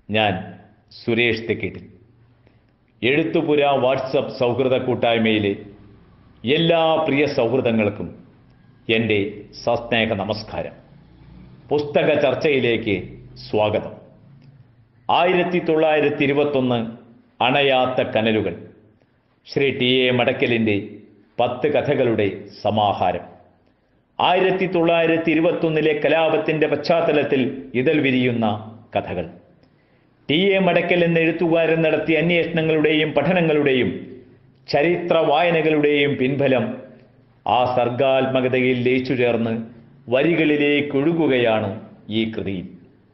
ഞാൻ സുരേഷ് തെക്കേട്ടിൽ എഴുത്തുപുര വാട്സപ്പ് സൗഹൃദ കൂട്ടായ്മയിലെ എല്ലാ പ്രിയ സൗഹൃദങ്ങൾക്കും എൻ്റെ സസ്നേഹ നമസ്കാരം പുസ്തക ചർച്ചയിലേക്ക് സ്വാഗതം ആയിരത്തി തൊള്ളായിരത്തി ഇരുപത്തൊന്ന് അണയാത്ത കനലുകൾ ശ്രീ ടി എ മടക്കലിൻ്റെ പത്ത് കഥകളുടെ സമാഹാരം ആയിരത്തി തൊള്ളായിരത്തി ഇരുപത്തൊന്നിലെ കലാപത്തിൻ്റെ പശ്ചാത്തലത്തിൽ ഇതൾ വിരിയുന്ന കഥകൾ ടി എ മടക്കൽ എന്ന എഴുത്തുകാരൻ നടത്തിയ അന്വേഷണങ്ങളുടെയും പഠനങ്ങളുടെയും ചരിത്ര വായനകളുടെയും പിൻഫലം ആ സർഗാത്മകതയിൽ ലയിച്ചു ചേർന്ന് വരികളിലേക്ക് ഒഴുകുകയാണ് ഈ കൃതിയിൽ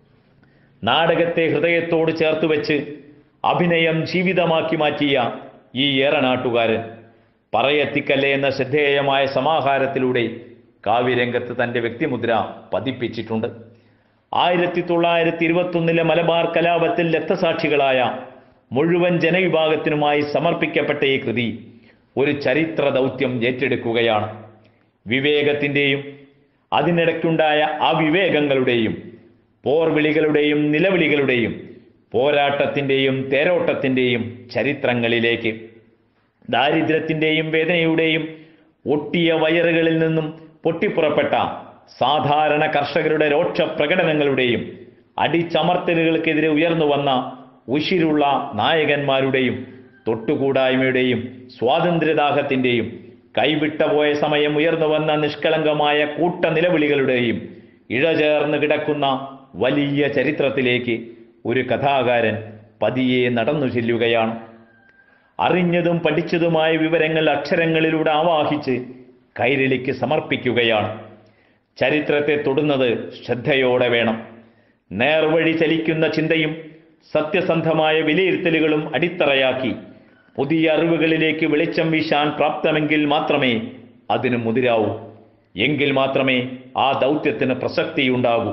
നാടകത്തെ ഹൃദയത്തോട് ചേർത്ത് വെച്ച് അഭിനയം ജീവിതമാക്കി മാറ്റിയ ഈ ഏറനാട്ടുകാരൻ പറയത്തിക്കല്ലേ എന്ന ശ്രദ്ധേയമായ സമാഹാരത്തിലൂടെ കാവ്യരംഗത്ത് തന്റെ വ്യക്തിമുദ്ര പതിപ്പിച്ചിട്ടുണ്ട് ആയിരത്തി തൊള്ളായിരത്തി ഇരുപത്തൊന്നിലെ മലബാർ കലാപത്തിൽ രക്തസാക്ഷികളായ മുഴുവൻ ജനവിഭാഗത്തിനുമായി സമർപ്പിക്കപ്പെട്ട ഈ കൃതി ഒരു ചരിത്ര ദൗത്യം ഏറ്റെടുക്കുകയാണ് വിവേകത്തിൻ്റെയും അതിനിടയ്ക്കുണ്ടായ അവിവേകങ്ങളുടെയും പോർവിളികളുടെയും നിലവിളികളുടെയും പോരാട്ടത്തിൻ്റെയും തേരോട്ടത്തിൻ്റെയും ചരിത്രങ്ങളിലേക്ക് ദാരിദ്ര്യത്തിൻ്റെയും വേദനയുടെയും ഒട്ടിയ വയറുകളിൽ നിന്നും പൊട്ടിപ്പുറപ്പെട്ട സാധാരണ കർഷകരുടെ രോക്ഷ പ്രകടനങ്ങളുടെയും അടിച്ചമർത്തലുകൾക്കെതിരെ ഉയർന്നു വന്ന ഉശിരുള്ള നായകന്മാരുടെയും തൊട്ടുകൂടായ്മയുടെയും സ്വാതന്ത്ര്യദാഹത്തിൻ്റെയും കൈവിട്ട പോയ സമയം ഉയർന്നു വന്ന നിഷ്കളങ്കമായ കൂട്ട നിലവിളികളുടെയും ഇഴചേർന്ന് കിടക്കുന്ന വലിയ ചരിത്രത്തിലേക്ക് ഒരു കഥാകാരൻ പതിയെ നടന്നു ചെല്ലുകയാണ് അറിഞ്ഞതും പഠിച്ചതുമായ വിവരങ്ങൾ അക്ഷരങ്ങളിലൂടെ ആവാഹിച്ച് കൈരളിക്ക് സമർപ്പിക്കുകയാണ് ചരിത്രത്തെ തൊടുന്നത് ശ്രദ്ധയോടെ വേണം നേർവഴി ചലിക്കുന്ന ചിന്തയും സത്യസന്ധമായ വിലയിരുത്തലുകളും അടിത്തറയാക്കി പുതിയ അറിവുകളിലേക്ക് വെളിച്ചം വീശാൻ പ്രാപ്തമെങ്കിൽ മാത്രമേ അതിന് മുതിരാവൂ എങ്കിൽ മാത്രമേ ആ ദൗത്യത്തിന് പ്രസക്തിയുണ്ടാകൂ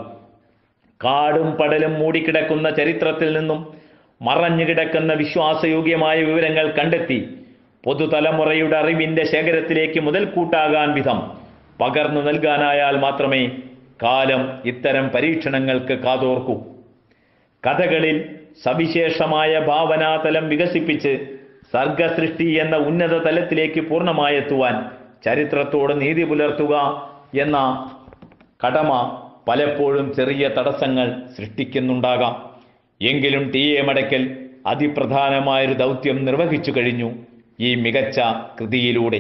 കാടും പടലും മൂടിക്കിടക്കുന്ന ചരിത്രത്തിൽ നിന്നും മറഞ്ഞു കിടക്കുന്ന വിശ്വാസയോഗ്യമായ വിവരങ്ങൾ കണ്ടെത്തി പൊതുതലമുറയുടെ അറിവിന്റെ ശേഖരത്തിലേക്ക് മുതൽക്കൂട്ടാകാൻ വിധം പകർന്നു നൽകാനായാൽ മാത്രമേ കാലം ഇത്തരം പരീക്ഷണങ്ങൾക്ക് കാതോർക്കൂ കഥകളിൽ സവിശേഷമായ ഭാവനാതലം വികസിപ്പിച്ച് സർഗസൃഷ്ടി എന്ന ഉന്നത തലത്തിലേക്ക് പൂർണ്ണമായെത്തുവാൻ ചരിത്രത്തോട് നീതി പുലർത്തുക എന്ന കടമ പലപ്പോഴും ചെറിയ തടസ്സങ്ങൾ സൃഷ്ടിക്കുന്നുണ്ടാകാം എങ്കിലും ടി എ മടക്കൽ അതിപ്രധാനമായൊരു ദൗത്യം നിർവഹിച്ചു കഴിഞ്ഞു ഈ മികച്ച കൃതിയിലൂടെ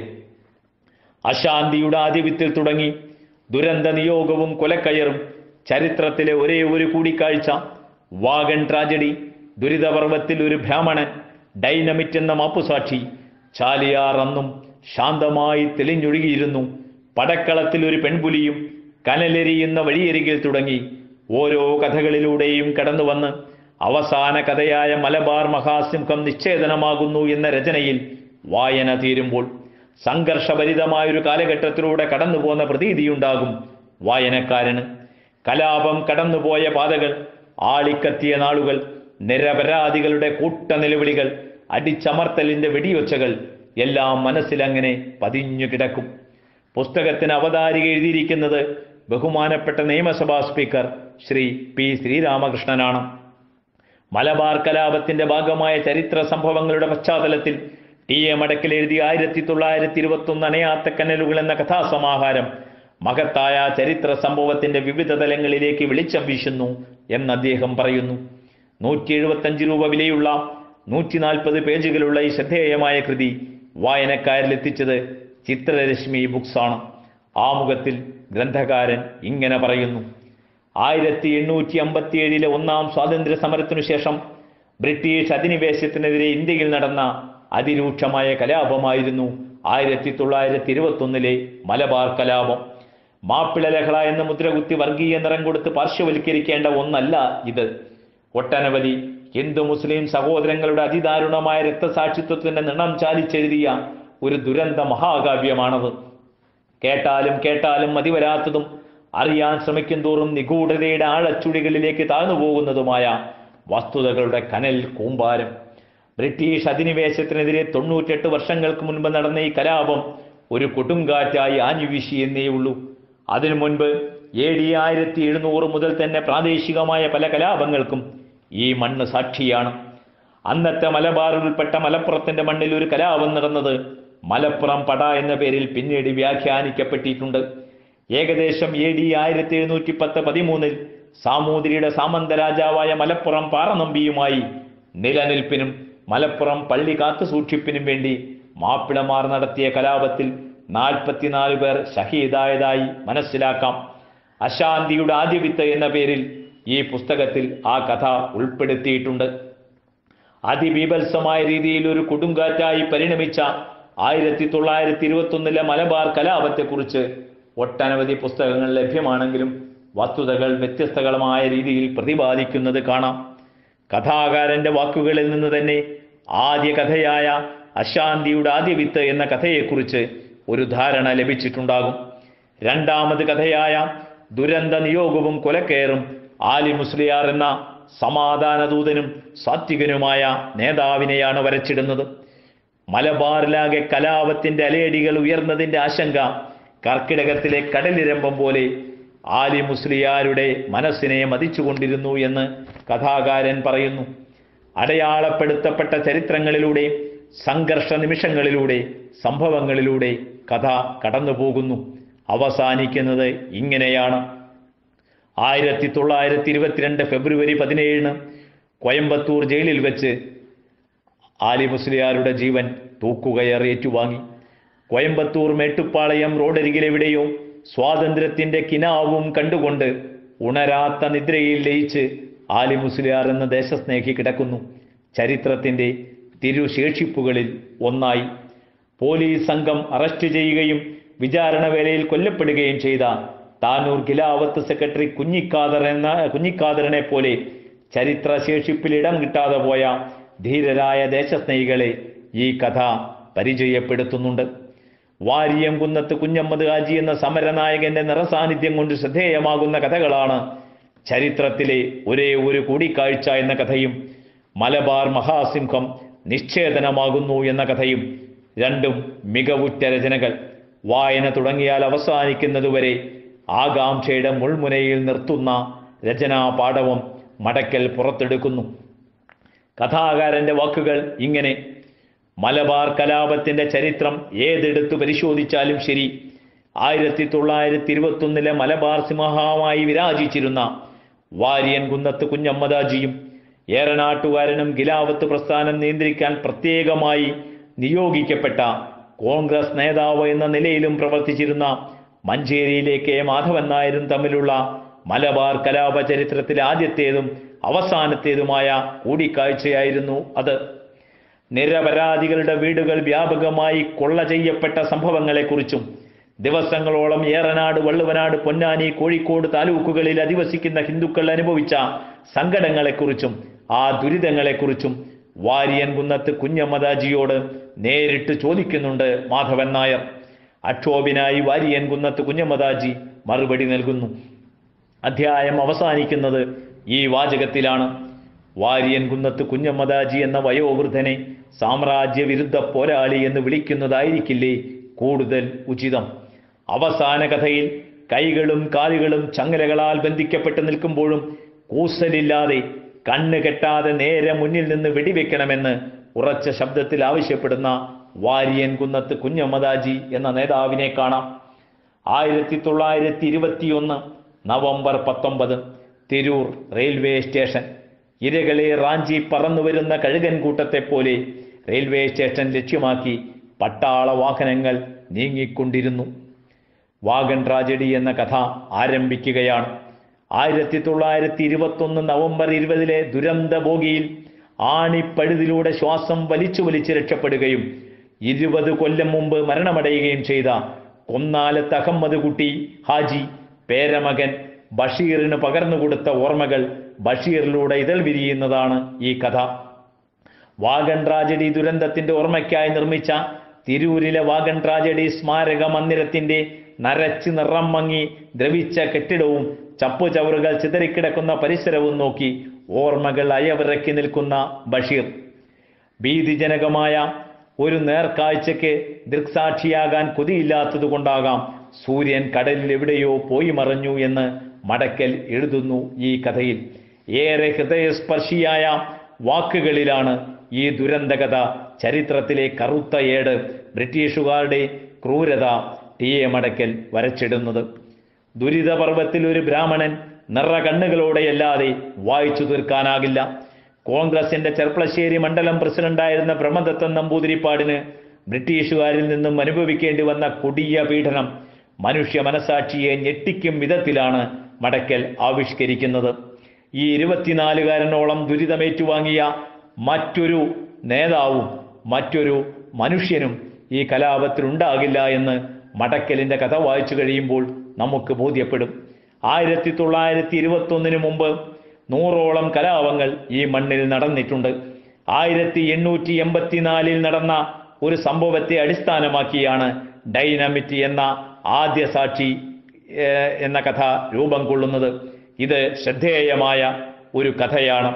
അശാന്തിയുടെ ആധിപത്യത്തിൽ തുടങ്ങി ദുരന്ത നിയോഗവും കൊലക്കയറും ചരിത്രത്തിലെ ഒരേ ഒരു കൂടിക്കാഴ്ച വാഗൺ ട്രാജഡി ദുരിതപർവത്തിൽ ഒരു ബ്രാഹ്മണൻ ഡൈനമിറ്റ് എന്ന മാപ്പുസാക്ഷി ചാലിയാർ അന്നും ശാന്തമായി തെളിഞ്ഞൊഴുകിയിരുന്നു പടക്കളത്തിൽ ഒരു പെൺപുലിയും കനലെരിയുന്ന വഴിയരികിൽ തുടങ്ങി ഓരോ കഥകളിലൂടെയും കടന്നു വന്ന് അവസാന കഥയായ മലബാർ മഹാസിംഹം നിശ്ചേതനമാകുന്നു എന്ന രചനയിൽ വായന തീരുമ്പോൾ സംഘർഷഭരിതമായൊരു കാലഘട്ടത്തിലൂടെ കടന്നുപോകുന്ന പ്രതീതിയുണ്ടാകും വായനക്കാരന് കലാപം കടന്നുപോയ പാതകൾ ആളിക്കത്തിയ നാളുകൾ നിരപരാധികളുടെ കൂട്ട നിലവിളികൾ അടിച്ചമർത്തലിന്റെ വെടിയൊച്ചകൾ എല്ലാം മനസ്സിലങ്ങനെ പതിഞ്ഞു കിടക്കും പുസ്തകത്തിന് അവതാരിക എഴുതിയിരിക്കുന്നത് ബഹുമാനപ്പെട്ട നിയമസഭാ സ്പീക്കർ ശ്രീ പി ശ്രീരാമകൃഷ്ണനാണ് മലബാർ കലാപത്തിന്റെ ഭാഗമായ ചരിത്ര സംഭവങ്ങളുടെ പശ്ചാത്തലത്തിൽ ടി എ മടക്കിൽ എഴുതിയ ആയിരത്തി തൊള്ളായിരത്തി ഇരുപത്തി ഒന്ന് അണയാത്ത കനലുകൾ എന്ന കഥാസമാഹാരം മഹത്തായ ചരിത്ര സംഭവത്തിന്റെ വിവിധ തലങ്ങളിലേക്ക് വെളിച്ചം വീശുന്നു എന്ന് അദ്ദേഹം പറയുന്നു നൂറ്റി എഴുപത്തഞ്ച് രൂപ വിലയുള്ള നൂറ്റി നാൽപ്പത് പേജുകളുള്ള ഈ ശ്രദ്ധേയമായ കൃതി വായനക്കാരിൽ എത്തിച്ചത് ചിത്രരശ്മി ബുക്സ് ആണ് ആമുഖത്തിൽ ഗ്രന്ഥകാരൻ ഇങ്ങനെ പറയുന്നു ആയിരത്തി എണ്ണൂറ്റി അമ്പത്തിയേഴിലെ ഒന്നാം സ്വാതന്ത്ര്യ സമരത്തിനു ശേഷം ബ്രിട്ടീഷ് അധിനിവേശത്തിനെതിരെ ഇന്ത്യയിൽ നടന്ന അതിരൂക്ഷമായ കലാപമായിരുന്നു ആയിരത്തി തൊള്ളായിരത്തി ഇരുപത്തൊന്നിലെ മലബാർ കലാപം മാപ്പിള ലഹള എന്ന മുദ്രകുത്തി വർഗീയ നിറം കൊടുത്ത് പാർശ്വവൽക്കരിക്കേണ്ട ഒന്നല്ല ഇത് ഒട്ടനവധി ഹിന്ദു മുസ്ലിം സഹോദരങ്ങളുടെ അതിദാരുണമായ രക്തസാക്ഷിത്വത്തിന്റെ നിണം ചാലിച്ചെഴുതിയ ഒരു ദുരന്ത മഹാകാവ്യമാണത് കേട്ടാലും കേട്ടാലും മതിവരാത്തതും അറിയാൻ ശ്രമിക്കും തോറും നിഗൂഢതയുടെ ആഴച്ചുഴികളിലേക്ക് താഴ്ന്നു പോകുന്നതുമായ വസ്തുതകളുടെ കനൽ കൂമ്പാരം ബ്രിട്ടീഷ് അധിനിവേശത്തിനെതിരെ തൊണ്ണൂറ്റെട്ട് വർഷങ്ങൾക്ക് മുൻപ് നടന്ന ഈ കലാപം ഒരു കൊടുങ്കാറ്റായി ആഞ്ഞുവീശി എന്നേ ഉള്ളൂ അതിനു മുൻപ് എ ഡി ആയിരത്തി എഴുന്നൂറ് മുതൽ തന്നെ പ്രാദേശികമായ പല കലാപങ്ങൾക്കും ഈ മണ്ണ് സാക്ഷിയാണ് അന്നത്തെ മലബാർ ഉൾപ്പെട്ട മലപ്പുറത്തിന്റെ മണ്ണിൽ ഒരു കലാപം നടന്നത് മലപ്പുറം പട എന്ന പേരിൽ പിന്നീട് വ്യാഖ്യാനിക്കപ്പെട്ടിട്ടുണ്ട് ഏകദേശം എ ഡി ആയിരത്തി എഴുന്നൂറ്റി പത്ത് പതിമൂന്നിൽ സാമൂതിരിയുടെ സാമന്ത രാജാവായ മലപ്പുറം പാറനമ്പിയുമായി നിലനിൽപ്പിനും മലപ്പുറം പള്ളി കാത്തു സൂക്ഷിപ്പിനും വേണ്ടി മാപ്പിളമാർ നടത്തിയ കലാപത്തിൽ നാൽപ്പത്തിനാല് പേർ ഷഹീദായതായി മനസ്സിലാക്കാം അശാന്തിയുടെ ആദ്യവിത്ത് എന്ന പേരിൽ ഈ പുസ്തകത്തിൽ ആ കഥ ഉൾപ്പെടുത്തിയിട്ടുണ്ട് അതിബീഭത്സമായ രീതിയിൽ ഒരു കൊടുങ്കാറ്റായി പരിണമിച്ച ആയിരത്തി തൊള്ളായിരത്തി ഇരുപത്തൊന്നിലെ മലബാർ കലാപത്തെക്കുറിച്ച് ഒട്ടനവധി പുസ്തകങ്ങൾ ലഭ്യമാണെങ്കിലും വസ്തുതകൾ വ്യത്യസ്തകളമായ രീതിയിൽ പ്രതിപാദിക്കുന്നത് കാണാം കഥാകാരന്റെ വാക്കുകളിൽ നിന്ന് തന്നെ ആദ്യ കഥയായ അശാന്തിയുടെ ആദ്യവിത്ത് എന്ന കഥയെക്കുറിച്ച് ഒരു ധാരണ ലഭിച്ചിട്ടുണ്ടാകും രണ്ടാമത് കഥയായ ദുരന്ത നിയോഗവും കൊലക്കയറും ആലി മുസ്ലിയാർ എന്ന സമാധാനദൂതനും സാത്വികനുമായ നേതാവിനെയാണ് വരച്ചിടുന്നത് മലബാറിലാകെ കലാപത്തിന്റെ അലയടികൾ ഉയർന്നതിന്റെ ആശങ്ക കർക്കിടകത്തിലെ കടലിരമ്പം പോലെ ആലി മുസ്ലിയാരുടെ മനസ്സിനെ മതിച്ചുകൊണ്ടിരുന്നു എന്ന് കഥാകാരൻ പറയുന്നു അടയാളപ്പെടുത്തപ്പെട്ട ചരിത്രങ്ങളിലൂടെ സംഘർഷ നിമിഷങ്ങളിലൂടെ സംഭവങ്ങളിലൂടെ കഥ കടന്നുപോകുന്നു അവസാനിക്കുന്നത് ഇങ്ങനെയാണ് ആയിരത്തി തൊള്ളായിരത്തി ഇരുപത്തിരണ്ട് ഫെബ്രുവരി പതിനേഴിന് കോയമ്പത്തൂർ ജയിലിൽ വെച്ച് ആലി മുസ്ലിയാരുടെ ജീവൻ തൂക്കുകയർ ഏറ്റുവാങ്ങി കോയമ്പത്തൂർ മേട്ടുപ്പാളയം റോഡരികിലെവിടെയോ സ്വാതന്ത്ര്യത്തിന്റെ കിനാവും കണ്ടുകൊണ്ട് ഉണരാത്ത നിദ്രയിൽ ലയിച്ച് ആലി മുസ്ലിയാർ എന്ന ദേശസ്നേഹി കിടക്കുന്നു ചരിത്രത്തിന്റെ തിരുശേഷിപ്പുകളിൽ ഒന്നായി പോലീസ് സംഘം അറസ്റ്റ് ചെയ്യുകയും വിചാരണ വേളയിൽ കൊല്ലപ്പെടുകയും ചെയ്ത താനൂർ ഖിലാവത്ത് സെക്രട്ടറി കുഞ്ഞിക്കാദർ എന്ന കുഞ്ഞിക്കാദറിനെ പോലെ ചരിത്രശേഷിപ്പിൽ ഇടം കിട്ടാതെ പോയ ധീരരായ ദേശസ്നേഹികളെ ഈ കഥ പരിചയപ്പെടുത്തുന്നുണ്ട് വാരിയം കുന്നത്ത് കുഞ്ഞമ്മദ് ഹാജി എന്ന സമരനായകന്റെ നിറസാന്നിധ്യം കൊണ്ട് ശ്രദ്ധേയമാകുന്ന കഥകളാണ് ചരിത്രത്തിലെ ഒരേ ഒരു കൂടിക്കാഴ്ച എന്ന കഥയും മലബാർ മഹാസിംഹം നിശ്ചേതനമാകുന്നു എന്ന കഥയും രണ്ടും മികവുറ്റ രചനകൾ വായന തുടങ്ങിയാൽ അവസാനിക്കുന്നതുവരെ ആകാംക്ഷയുടെ മുൾമുനയിൽ നിർത്തുന്ന രചനാ പാഠവും മടക്കൽ പുറത്തെടുക്കുന്നു കഥാകാരന്റെ വാക്കുകൾ ഇങ്ങനെ മലബാർ കലാപത്തിന്റെ ചരിത്രം ഏതെടുത്ത് പരിശോധിച്ചാലും ശരി ആയിരത്തി തൊള്ളായിരത്തി ഇരുപത്തൊന്നിലെ മലബാർ സിംഹമായി വിരാജിച്ചിരുന്ന വാര്യൻ കുന്നത്ത് കുഞ്ഞമ്മദാജിയും ഏറനാട്ടുകാരനും ഗിലാവത്ത് പ്രസ്ഥാനം നിയന്ത്രിക്കാൻ പ്രത്യേകമായി നിയോഗിക്കപ്പെട്ട കോൺഗ്രസ് നേതാവ് എന്ന നിലയിലും പ്രവർത്തിച്ചിരുന്ന മഞ്ചേരിയിലെ കെ മാധവൻ നായരും തമ്മിലുള്ള മലബാർ കലാപ ചരിത്രത്തിലെ ആദ്യത്തേതും അവസാനത്തേതുമായ കൂടിക്കാഴ്ചയായിരുന്നു അത് നിരപരാധികളുടെ വീടുകൾ വ്യാപകമായി കൊള്ള ചെയ്യപ്പെട്ട സംഭവങ്ങളെക്കുറിച്ചും ദിവസങ്ങളോളം ഏറനാട് വള്ളുവനാട് പൊന്നാനി കോഴിക്കോട് താലൂക്കുകളിൽ അധിവസിക്കുന്ന ഹിന്ദുക്കൾ അനുഭവിച്ച സങ്കടങ്ങളെക്കുറിച്ചും ആ ദുരിതങ്ങളെക്കുറിച്ചും വാരിയൻ കുന്നത്ത് കുഞ്ഞമ്മദാജിയോട് നേരിട്ട് ചോദിക്കുന്നുണ്ട് മാധവൻ നായർ അക്ഷോഭിനായി വാരിയൻ കുന്നത്ത് കുഞ്ഞമ്മദാജി മറുപടി നൽകുന്നു അധ്യായം അവസാനിക്കുന്നത് ഈ വാചകത്തിലാണ് വാര്യൻ കുന്നത്ത് കുഞ്ഞമ്മദാജി എന്ന വയോവൃദ്ധനെ സാമ്രാജ്യ വിരുദ്ധ പോരാളി എന്ന് വിളിക്കുന്നതായിരിക്കില്ലേ കൂടുതൽ ഉചിതം അവസാന കഥയിൽ കൈകളും കാലുകളും ചങ്ങലകളാൽ ബന്ധിക്കപ്പെട്ട് നിൽക്കുമ്പോഴും കൂസലില്ലാതെ കണ്ണ് കെട്ടാതെ നേരെ മുന്നിൽ നിന്ന് വെടിവെക്കണമെന്ന് ഉറച്ച ശബ്ദത്തിൽ ആവശ്യപ്പെടുന്ന വാര്യൻ കുന്നത്ത് കുഞ്ഞമ്മദാജി എന്ന നേതാവിനെ കാണാം ആയിരത്തി തൊള്ളായിരത്തി ഇരുപത്തിയൊന്ന് നവംബർ പത്തൊമ്പത് തിരൂർ റെയിൽവേ സ്റ്റേഷൻ ഇരകളെ റാഞ്ചി പറന്നു വരുന്ന കഴുകൻ കൂട്ടത്തെ പോലെ റെയിൽവേ സ്റ്റേഷൻ ലക്ഷ്യമാക്കി പട്ടാള വാഹനങ്ങൾ നീങ്ങിക്കൊണ്ടിരുന്നു വാഗൺ ട്രാജഡി എന്ന കഥ ആരംഭിക്കുകയാണ് ആയിരത്തി തൊള്ളായിരത്തി ഇരുപത്തൊന്ന് നവംബർ ഇരുപതിലെ ദുരന്ത ബോഗിയിൽ ആണിപ്പഴുതിലൂടെ ശ്വാസം വലിച്ചു വലിച്ച് രക്ഷപ്പെടുകയും ഇരുപത് കൊല്ലം മുമ്പ് മരണമടയുകയും ചെയ്ത കൊന്നാലത്ത് അഹമ്മദ് കുട്ടി ഹാജി പേരമകൻ ബഷീറിന് പകർന്നുകൊടുത്ത ഓർമ്മകൾ ബഷീറിലൂടെ ഇതൾ വിരിയുന്നതാണ് ഈ കഥ വാഗൺ ട്രാജഡി ദുരന്തത്തിന്റെ ഓർമ്മയ്ക്കായി നിർമ്മിച്ച തിരൂരിലെ വാഗൺ ട്രാജഡി സ്മാരക മന്ദിരത്തിന്റെ നരച്ച് നിറം മങ്ങി ദ്രവിച്ച കെട്ടിടവും ചപ്പുചവറുകൾ ചിതറിക്കിടക്കുന്ന പരിസരവും നോക്കി ഓർമ്മകൾ അയവിറക്കി നിൽക്കുന്ന ബഷീർ ഭീതിജനകമായ ഒരു നേർക്കാഴ്ചയ്ക്ക് ദൃക്സാക്ഷിയാകാൻ കൊതിയില്ലാത്തതുകൊണ്ടാകാം സൂര്യൻ കടലിൽ എവിടെയോ പോയി മറഞ്ഞു എന്ന് മടക്കൽ എഴുതുന്നു ഈ കഥയിൽ ഏറെ ഹൃദയസ്പർശിയായ വാക്കുകളിലാണ് ഈ ദുരന്തകഥ ചരിത്രത്തിലെ കറുത്ത ഏട് ബ്രിട്ടീഷുകാരുടെ ക്രൂരത ടി എ മടക്കൽ വരച്ചിടുന്നത് ദുരിതപർവത്തിൽ ഒരു ബ്രാഹ്മണൻ നിറ കണ്ണുകളോടെയല്ലാതെ വായിച്ചു തീർക്കാനാകില്ല കോൺഗ്രസിന്റെ ചെർപ്പളശ്ശേരി മണ്ഡലം പ്രസിഡന്റായിരുന്ന ബ്രഹ്മദത്തൻ നമ്പൂതിരിപ്പാടിന് ബ്രിട്ടീഷുകാരിൽ നിന്നും അനുഭവിക്കേണ്ടി വന്ന കൊടിയ പീഡനം മനുഷ്യ മനസാക്ഷിയെ ഞെട്ടിക്കും വിധത്തിലാണ് മടക്കൽ ആവിഷ്കരിക്കുന്നത് ഈ ഇരുപത്തിനാലുകാരനോളം ദുരിതമേറ്റുവാങ്ങിയ മറ്റൊരു നേതാവും മറ്റൊരു മനുഷ്യനും ഈ കലാപത്തിലുണ്ടാകില്ല എന്ന് മടക്കലിന്റെ കഥ വായിച്ചു കഴിയുമ്പോൾ നമുക്ക് ബോധ്യപ്പെടും ആയിരത്തി തൊള്ളായിരത്തി ഇരുപത്തൊന്നിന് മുമ്പ് നൂറോളം കലാപങ്ങൾ ഈ മണ്ണിൽ നടന്നിട്ടുണ്ട് ആയിരത്തി എണ്ണൂറ്റി എൺപത്തിനാലിൽ നടന്ന ഒരു സംഭവത്തെ അടിസ്ഥാനമാക്കിയാണ് ഡൈനമിറ്റ് എന്ന ആദ്യ സാക്ഷി ഏഹ്, എന്ന കഥ രൂപം കൊള്ളുന്നത് ഇത് ശ്രദ്ധേയമായ ഒരു കഥയാണ്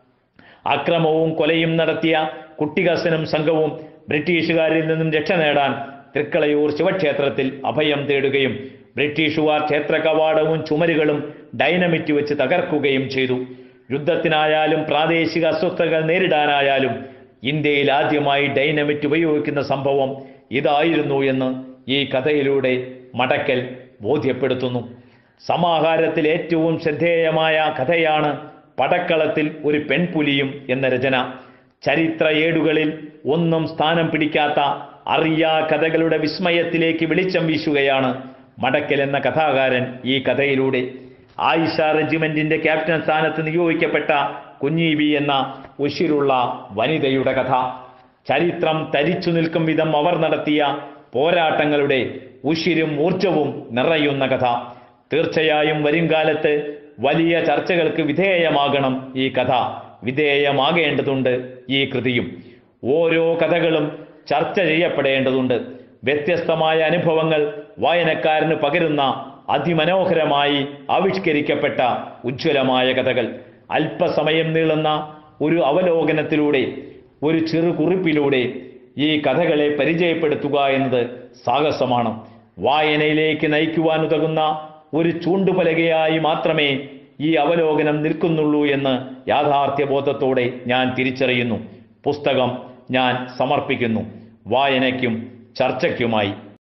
അക്രമവും കൊലയും നടത്തിയ കുട്ടികസനും സംഘവും ബ്രിട്ടീഷുകാരിൽ നിന്നും രക്ഷ നേടാൻ തൃക്കളയൂർ ശിവക്ഷേത്രത്തിൽ അഭയം തേടുകയും ബ്രിട്ടീഷുകാർ ക്ഷേത്ര കവാടവും ചുമരുകളും ഡൈനമിറ്റ് വെച്ച് തകർക്കുകയും ചെയ്തു യുദ്ധത്തിനായാലും പ്രാദേശിക അസ്വസ്ഥതകൾ നേരിടാനായാലും ഇന്ത്യയിൽ ആദ്യമായി ഡൈനമിറ്റ് ഉപയോഗിക്കുന്ന സംഭവം ഇതായിരുന്നു എന്ന് ഈ കഥയിലൂടെ മടക്കൽ ബോധ്യപ്പെടുത്തുന്നു സമാഹാരത്തിൽ ഏറ്റവും ശ്രദ്ധേയമായ കഥയാണ് പടക്കളത്തിൽ ഒരു പെൺപുലിയും എന്ന രചന ചരിത്ര ഏടുകളിൽ ഒന്നും സ്ഥാനം പിടിക്കാത്ത അറിയാ കഥകളുടെ വിസ്മയത്തിലേക്ക് വെളിച്ചം വീശുകയാണ് മടക്കൽ എന്ന കഥാകാരൻ ഈ കഥയിലൂടെ ആയിഷ റെജിമെന്റിന്റെ ക്യാപ്റ്റൻ സ്ഥാനത്ത് നിയോഗിക്കപ്പെട്ട കുഞ്ഞീബി എന്ന ഉശിരുള്ള വനിതയുടെ കഥ ചരിത്രം തരിച്ചു നിൽക്കും വിധം അവർ നടത്തിയ പോരാട്ടങ്ങളുടെ ഉശിരും ഊർജവും നിറയുന്ന കഥ തീർച്ചയായും വരുംകാലത്ത് വലിയ ചർച്ചകൾക്ക് വിധേയമാകണം ഈ കഥ വിധേയമാകേണ്ടതുണ്ട് ഈ കൃതിയും ഓരോ കഥകളും ചർച്ച ചെയ്യപ്പെടേണ്ടതുണ്ട് വ്യത്യസ്തമായ അനുഭവങ്ങൾ വായനക്കാരന് പകരുന്ന അതിമനോഹരമായി ആവിഷ്കരിക്കപ്പെട്ട ഉജ്ജ്വലമായ കഥകൾ അല്പസമയം നീളുന്ന ഒരു അവലോകനത്തിലൂടെ ഒരു ചെറു കുറിപ്പിലൂടെ ഈ കഥകളെ പരിചയപ്പെടുത്തുക എന്നത് സാഹസമാണ് വായനയിലേക്ക് നയിക്കുവാൻ ഉതകുന്ന ഒരു ചൂണ്ടുപലകയായി മാത്രമേ ഈ അവലോകനം നിൽക്കുന്നുള്ളൂ എന്ന് യാഥാർത്ഥ്യബോധത്തോടെ ഞാൻ തിരിച്ചറിയുന്നു പുസ്തകം ഞാൻ സമർപ്പിക്കുന്നു വായനയ്ക്കും ചർച്ചയ്ക്കുമായി